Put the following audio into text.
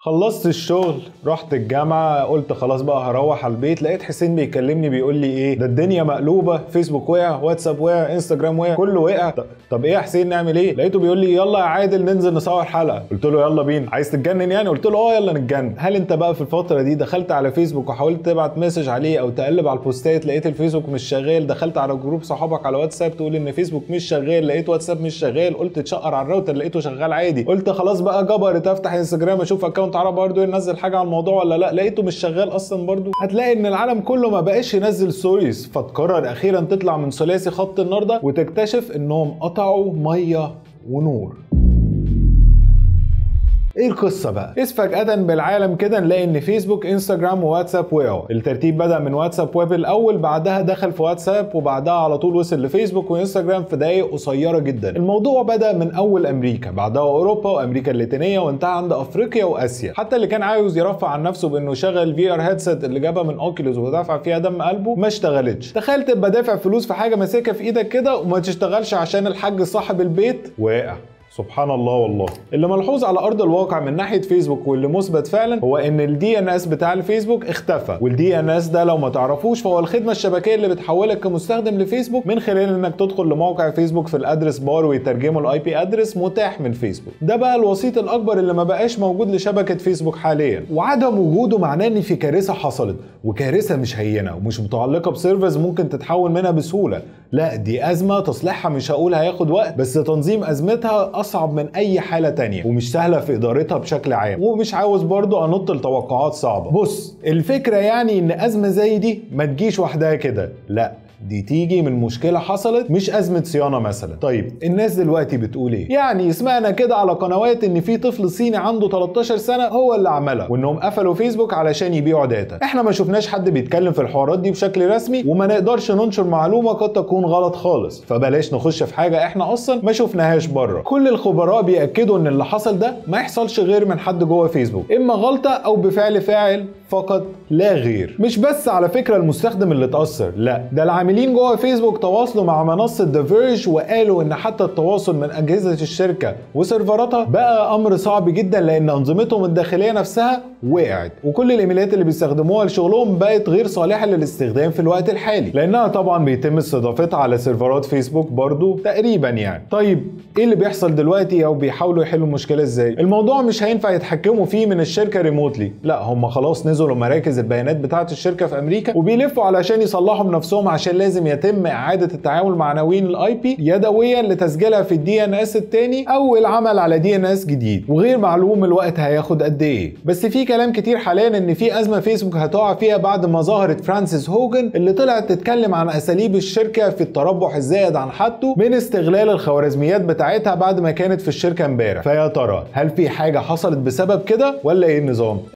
خلصت الشغل رحت الجامعة قلت خلاص بقى هروح على البيت لقيت حسين بيكلمني بيقول لي ايه ده الدنيا مقلوبة فيسبوك وقع واتساب وقع انستجرام وقع كله وقع ط- طب ايه يا حسين نعمل ايه لقيته بيقول لي يلا يا عادل ننزل نصور حلقة قلت له يلا بينا عايز تتجنن يعني قلت له اه يلا نتجنن هل انت بقى في الفترة دي دخلت على فيسبوك وحاولت تبعت مسج عليه او تقلب على البوستات لقيت الفيسبوك مش شغال دخلت على جروب صحابك على واتساب تقول ان فيسبوك مش شغال لقيت واتساب مش شغال قلت تشقر على الراوتر لقيته شغال عادي قلت خلاص بقى جبرت افتح انستجرام اشوف اكونت عرب برضه ينزل حاجه على الموضوع ولا لا لقيته مش شغال اصلا برضه هتلاقي ان العالم كله ما بقاش ينزل ستوريز فتقرر اخيرا تطلع من ثلاثي خط النار ده وتكتشف انهم قطعوا ميه ونور ايه القصه بقى؟ إذ فجأة بالعالم كده نلاقي ان فيسبوك انستجرام وواتساب وقعوا، الترتيب بدأ من واتساب ويب الاول بعدها دخل في واتساب وبعدها على طول وصل لفيسبوك وانستجرام في دقايق قصيره جدا، الموضوع بدأ من اول امريكا، بعدها اوروبا وامريكا اللاتينيه وانتهى عند افريقيا واسيا، حتى اللي كان عاوز يرفع عن نفسه بانه يشغل في ار هيدسет اللي جابها من اوكيلوس ودافع فيها دم قلبه ما اشتغلتش، تخيل تبقى دافع فلوس في حاجه ماسكها في ايدك كده وما تشتغلش عشان الحاج صاحب البيت واقع. سبحان الله والله اللي ملحوظ على ارض الواقع من ناحيه فيسبوك واللي مثبت فعلا هو ان الدي ان اس بتاع الفيسبوك اختفى والدي ان اس ده لو ما تعرفوش فهو الخدمه الشبكيه اللي بتحولك كمستخدم لفيسبوك من خلال انك تدخل لموقع فيسبوك في الادرس بار ويترجموا الاي بي ادرس متاح من فيسبوك ده بقى الوسيط الاكبر اللي ما بقاش موجود لشبكه فيسبوك حاليا وعدم وجوده معناه ان في كارثه حصلت وكارثه مش هينه ومش متعلقه بسيرفرز ممكن تتحول منها بسهوله لا دي ازمه تصليحها مش هقول هياخد وقت بس تنظيم ازمتها اصعب من اي حاله تانية ومش سهله في ادارتها بشكل عام ومش عاوز برضو انط لتوقعات صعبه بص الفكره يعني ان ازمه زي دي ما تجيش وحدها كده لا دي تيجي من مشكلة حصلت مش أزمة صيانة مثلا طيب الناس دلوقتي بتقول ايه يعني سمعنا كده على قنوات ان في طفل صيني عنده 13 سنة هو اللي عملها وانهم قفلوا فيسبوك علشان يبيعوا داتا احنا ما شفناش حد بيتكلم في الحوارات دي بشكل رسمي وما نقدرش ننشر معلومة قد تكون غلط خالص فبلاش نخش في حاجة احنا اصلا ما شفناهاش بره كل الخبراء بيأكدوا ان اللي حصل ده ما يحصلش غير من حد جوه فيسبوك اما غلطة او بفعل فاعل فقط لا غير مش بس على فكرة المستخدم اللي اتأثر لا ده العاملين جوه فيسبوك تواصلوا مع منصة ذا فيرج وقالوا ان حتى التواصل من اجهزة الشركة وسيرفراتها بقى امر صعب جدا لان انظمتهم الداخلية نفسها وقعت وكل الايميلات اللي بيستخدموها لشغلهم بقت غير صالحة للاستخدام في الوقت الحالي لانها طبعا بيتم استضافتها على سيرفرات فيسبوك برضو تقريبا يعني طيب ايه اللي بيحصل دلوقتي او بيحاولوا يحلوا المشكلة ازاي الموضوع مش هينفع يتحكموا فيه من الشركة ريموتلي لا هم خلاص نزلوا مراكز البيانات بتاعة الشركة في امريكا وبيلفوا علشان يصلحوا بنفسهم عشان لازم يتم اعادة التعامل مع عناوين الاي بي يدويا لتسجيلها في الدي ان اس التاني او العمل على دي ان اس جديد وغير معلوم الوقت هياخد قد ايه بس في كلام كتير حاليا ان في ازمه فيسبوك هتقع فيها بعد ما ظهرت فرانسيس هوجن اللي طلعت تتكلم عن اساليب الشركه في التربح الزائد عن حده من استغلال الخوارزميات بتاعتها بعد ما كانت في الشركه امبارح فيا ترى هل في حاجه حصلت بسبب كده ولا ايه النظام